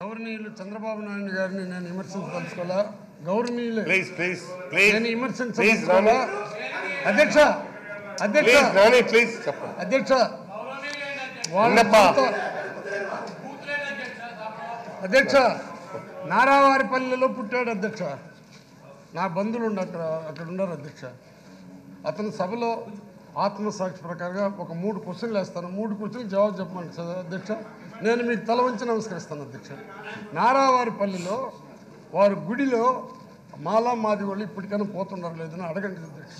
గౌరవనీయులు చంద్రబాబు నాయుడు గారిని నేను విమర్శించదలుచుకోవాలా గౌరవనీయులు ప్లీజ్ ప్లీజ్ ప్లీజ్ నేను ప్లీజ్ విమర్శించదలుచుకోవాలా అధ్యక్ష అధ్యక్ష ప్లీజ్ నాని ప్లీజ్ చెప్పండి అధ్యక్ష వాళ్ళ ఉన్నప్ప. సొంత- అధ్యక్ష నారావారిపల్లిలో పుట్టాడు అధ్యక్ష నా బంధువులు ఉండి అక్కడ అక్కడ ఉన్నారు అధ్యక్ష అతని సభలో ఆత్మసాక్షి ప్రకారంగా ఒక మూడు క్వశ్చన్లు వేస్తాను మూడు క్వశ్చన్లు జవాబు చెప్పమని సార్ అధ్యక్ష నేను మీకు తల వంచి నమస్కరిస్తాను అధ్యక్ష నారావారిపల్లిలో వారి గుడిలో మాలా మాది వాళ్ళు ఇప్పటికైనా పోతున్నారు లేదని అడగండి అధ్యక్ష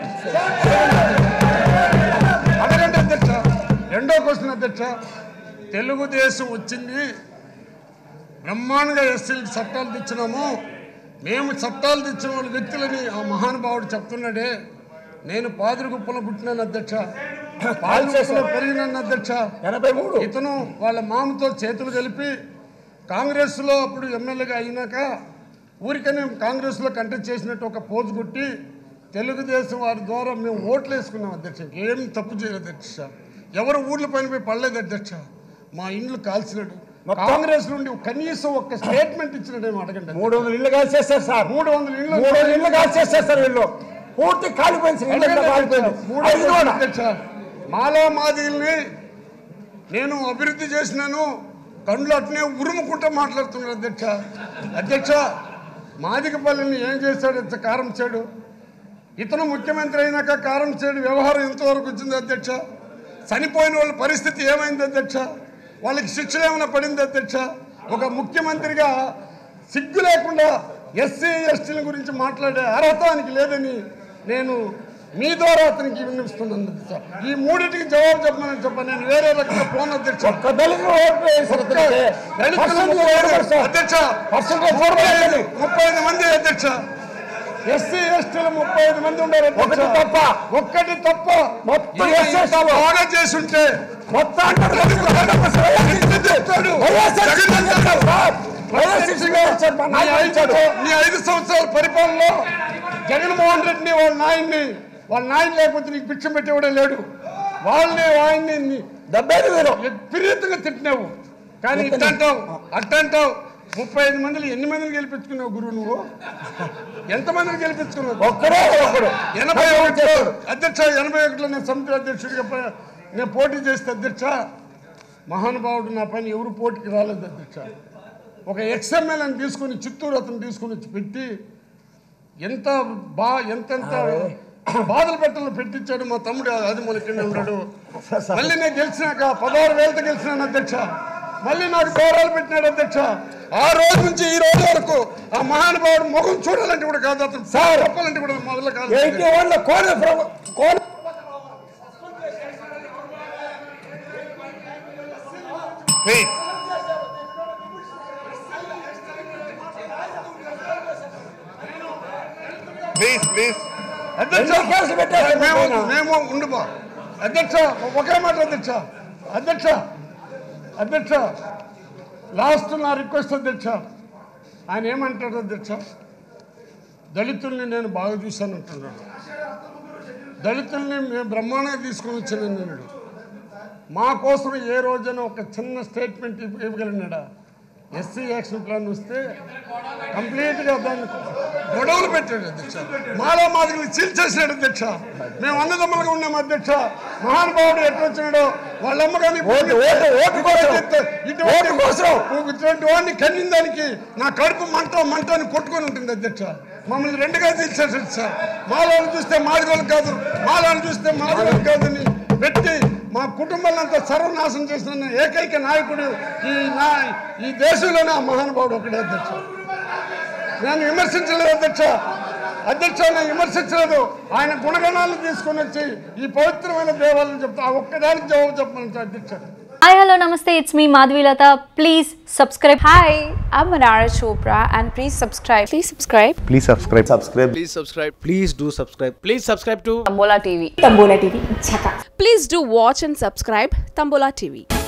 అడగండి అధ్యక్ష రెండో క్వశ్చన్ అధ్యక్ష తెలుగుదేశం వచ్చింది బ్రహ్మాండంగా ఎస్సీలకు చట్టాలు తెచ్చినాము మేము చట్టాలు తెచ్చిన వాళ్ళ వ్యక్తులని ఆ మహానుభావుడు చెప్తున్నాడే నేను పాదిరిగుప్పలో పుట్టినాను అధ్యక్ష పాదిరిగుప్పలో పెరిగినాను అధ్యక్ష ఎనభై మూడు ఇతను వాళ్ళ మామతో చేతులు కలిపి కాంగ్రెస్లో అప్పుడు ఎమ్మెల్యేగా అయినాక ఊరికనే కాంగ్రెస్లో కంటెస్ట్ చేసినట్టు ఒక పోజు కొట్టి తెలుగుదేశం వారి ద్వారా మేము ఓట్లు వేసుకున్నాం అధ్యక్ష ఏం తప్పు చేయలేదు అధ్యక్ష ఎవరు ఊర్ల పైన పోయి పడలేదు అధ్యక్ష మా ఇండ్లు కాల్చినాడు కాంగ్రెస్ నుండి కనీసం ఒక స్టేట్మెంట్ ఇచ్చినట్టు అడగండి మూడు వందల ఇల్లు కాల్చేస్తారు సార్ మూడు వందల ఇళ్ళు మూడు వందల ఇల్లు కాల్చేస్తారు సార్ వీళ్ళు పూర్తి కాలిపోయింది సార్. ఇల్లు అంతా కాలిపోయింది మూడు ఐదు కూడా. అధ్యక్ష మాలా మాదిల్ని నేను అభివృద్ధి చేసినాను కండ్లు అట్నే ఉరుముకుంటూ మాట్లాడుతున్నాడు అధ్యక్ష అధ్యక్ష మాదికపల్లిని ఏం చేశాడు అధ్యక్ష కారం చేడు ఇతను ముఖ్యమంత్రి అయినాక కారం చేడు వ్యవహారం ఎంతవరకు వచ్చింది అధ్యక్ష చనిపోయిన వాళ్ళ పరిస్థితి ఏమైంది అధ్యక్ష వాళ్ళకి శిక్ష ఏమైనా పడింది అధ్యక్ష ఒక ముఖ్యమంత్రిగా సిగ్గు లేకుండా ఎస్సీ ఎస్టీల గురించి మాట్లాడే అర్హత ఆయనకి లేదని నేను మీ ద్వారా అతనికి విన్నవిస్తున్నాను అధ్యక్ష ఈ మూడింటికి జవాబు చెప్పమని చెప్ప నేను వేరే రకంగా ఫోన్ అధ్యక్ష ఒక్క దళితులు ఓట్లు వేశారు ఒక్క అతనికి. దళితులు పర్సెంటేజ్ ముప్పై ఐదు- ఓట్లు సార్. అధ్యక్ష పర్సెంటేజ్ ముప్పై ఓట్లు ఐదు- వేశారు. ముప్పై ఐదు మంది అధ్యక్ష ఎస్సీ ఎస్టీలు ముప్పై ఐదు మంది ఉన్నారు అధ్యక్ష. ఒకటి తప్ప. ఒక్కటి తప్ప మొత్తం ఇంత ఎస్సీ ఇంత బాగా చేసుంటే మొత్తం అంటారు వైఎస్ఆర్ సిపి చేశారు సార్. వైఎస్ఆర్ సిపి చేశారు. మా నీ నాయకుడు ఐదు ఇచ్చాడు. నీ ఐదు సంవత్సరాల పరిపాలనలో జగన్మోహన్ రెడ్డిని వాళ్ళ నాయన్ని వాళ్ళ నాయన లేకపోతే నీకు భిక్షం పెట్టేవాడే లేడు వాళ్ళని ఆయన్ని నీ- డెబ్బై ఐదు వేలు విపరీతంగా తిట్టినావు కానీ ఇట్ట అంటావు అట్ట అంటావు ముప్పై ఐదు మందిని ఎన్ని మందిని గెలిపించుకున్నావు గురువు నువ్వు ఎంతమందిని గెలిపించుకున్నావు ఒక్కడే ఒకడు ఎనభై ఒకటిలో అధ్యక్ష ఎనభై ఒకటిలో నేను సమితి అధ్యక్షుడిగా ప- నేను పోటీ చేస్తే అధ్యక్ష మహానుభావుడు నా పైన ఎవరు పోటీకి రాలేదు అధ్యక్ష ఒక ఎక్స్ఎంఎల్ని తీసుకొని చిత్తూరు అతను తీసుకొని వచ్చి పెట్టి ఎంత బా ఎంతెంత బాధలు పెట్టాలని పెట్టించాడు మా తమ్ముడు అది మనకి ఉన్నాడు మళ్ళీ నేను గెలిచినాక పదహారు వేలతో గెలిచినాను అధ్యక్ష మళ్ళీ నాకు గౌరవాలు పెట్టినాడు అధ్యక్ష ఆ రోజు నుంచి ఈ రోజు వరకు ఆ మహానుభావుడు ముఖం చూడాలంటే కూడా కాదు అతను సార్ చెప్పాలంటే కూడా మొదలు కాదు ఎయిటీ వన్ లో Kona Prabhu- Kona please please please అధ్యక్ష ఎన్ని కేసులు పెట్టారు మేము పైన? మేము ఉండుమా అధ్యక్ష ఒకే మాట అధ్యక్ష అధ్యక్ష అధ్యక్ష లాస్ట్ నా రిక్వెస్ట్ అధ్యక్ష ఆయన ఏమంటాడు అధ్యక్ష దళితుల్ని నేను బాగా చూశాను అంటున్నాడు దళితుల్ని మేము బ్రహ్మాండంగా తీసుకొని వచ్చాను అన్నాడు మా కోసం ఏ రోజైనా ఒక చిన్న స్టేట్మెంట్ ఇవ్వ- ఇవ్వగలిగినాడా ఎస్సీ యాక్షన్ ప్లాన్ వస్తే కంప్లీట్గా దాన్ని గొడవలు పెట్టాడు అధ్యక్ష మాలో మాదిరి చీల్చేసాడు అధ్యక్ష మేము అన్నదమ్ములుగా ఉన్నాం అధ్యక్ష మహానుభావుడు ఎట్లా వచ్చినాడో వాళ్ళమ్మ కానీ ఓటు, ఓటు, ఓటు కోసం. ఇటువంటి ఓటు కోసం. ఇటువంటి వాడిని కన్నిన దానికి నా కడుపు మంట మంట అని కొట్టుకొని ఉంటుంది అధ్యక్ష మమ్మల్ని రెండుగా తీసేసాడు సార్ మాలోని చూస్తే మాదిగోలు కాదు మాలోని చూస్తే మాదిగోలు కాదని పెట్టి మా కుటుంబాన్ని అంతా సర్వనాశనం చేసిన ఏకైక నాయకుడు ఈ నా ఈ దేశంలోనే ఆ మహానుభావుడు ఒకడే అధ్యక్ష నేను విమర్శించలేదు అధ్యక్ష అధ్యక్ష నేను విమర్శించలేదు ఆయన గుణగణాలను తీసుకొని వచ్చి ఈ పవిత్రమైన దేవాలయం చెప్తా ఆ ఒక్కదానికి జవాబు చెప్పమని అధ్యక్ష hi hello namaste it's me Madhavilatha please subscribe Hi, I'm Manara Chopra and please subscribe. Please subscribe. Please subscribe. Subscribe. please subscribe please do subscribe please subscribe to Tambola TV. Tambola TV. Chaka. Please do watch and subscribe Tambola TV.